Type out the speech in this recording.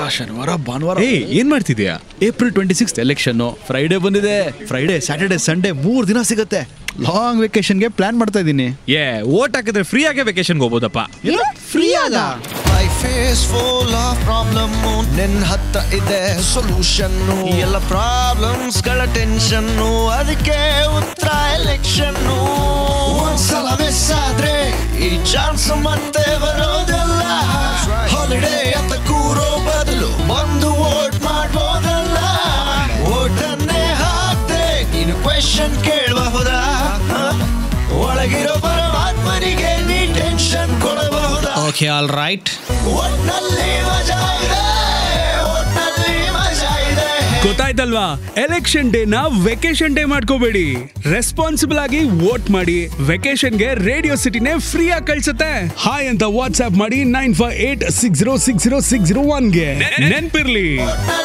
ಶನಿವಾರ ಭಾನುವಾರ ಏ ಏನ್ ಮಾಡ್ತಿದ್ಯಾ April twenty six election Friday ಬಂದಿದೆ ಫ್ರೈಡೆ ಸ್ಯಾಟರ್ಡೆ ಸಂಡೇ ಮೂರ್ ದಿನ ಸಿಗುತ್ತೆ ಲಾಂಗ್ ವೆಕೇಶನ್ಗೆ ಪ್ಲಾನ್ ಮಾಡ್ತಾ ಇದ್ದೀನಿ ಏ ಓಟ್ ಹಾಕಿದ್ರೆ ಫ್ರೀ ಆಗೇ ವೆಕೇಶನ್ಗೆ ಹೋಗ್ಬೋದಪ್ಪ ಫ್ರೀ ಆಗ life is full of problem ನಿನ್ ಹತ್ತ ಇದೆ ಸೊಲ್ಯೂಷನ್ ಎಲ್ಲ ಪ್ರಾಬ್ಲಮ್ಸ್ ಗಳ ಟೆನ್ಷನ್ ಅದಕ್ಕೆ ಉತ್ತರ ಎಲೆಕ್ಷನ್ ಒಂದ್ಸಲ ಮಿಸ್ ಆದ್ರೆ ಈ ಚಾನ್ಸ್ ಮತ್ತೆ ಬರೋದಲ್ಲ ಹಾಲಿಡೇ ಅಂತ ಕೂರೋ ಬದಲು ಬಂದು ವೋಟ್ ಮಾಡ್ಬೋದಲ್ಲ ವೋಟನ್ನೇ ಹಾಕ್ದೆ ನೀನು ಕ್ವೆಶನ್ ಕೇಳಬಹುದಾ ಒಳಗಿರೋ ಪರಮಾತ್ಮನಿಗೆ ನೀ ಟೆನ್ಷನ್ ಕೊಡಬಹುದಾ ಓಕೆ ಆಲ್ ರೈಟ್ ಒಟ್ನಲ್ಲಿ ಮಜಾ ಇದೆ ಒಟ್ನಲ್ಲಿ ಮಜಾ ಇದೆ ಗೊತ್ತಾಯ್ತಲ್ವಾ ಎಲೆಕ್ಷನ್ ಡೇ ನ ವೆಕೇಶನ್ ಡೇ ಮಾಡ್ಕೋಬೇಡಿ ರೆಸ್ಪಾನ್ಸಿಬಲ್ ಆಗಿ ವೋಟ್ ಮಾಡಿ ವೆಕೇಶನ್ಗೆ ರೇಡಿಯೋ ಸಿಟಿನೇ ಫ್ರೀ ಆಗಿ ಕಳ್ಸುತ್ತೆ ಹಾಯ್ ಅಂತ ವಾಟ್ಸ್ಆಪ್ ಮಾಡಿ nine five eight six zero six zero six zero ಒನ್ಗೆ ನೆನ್ಪಿರ್ಲಿ ಒಟ್ನಲ್ಲಿ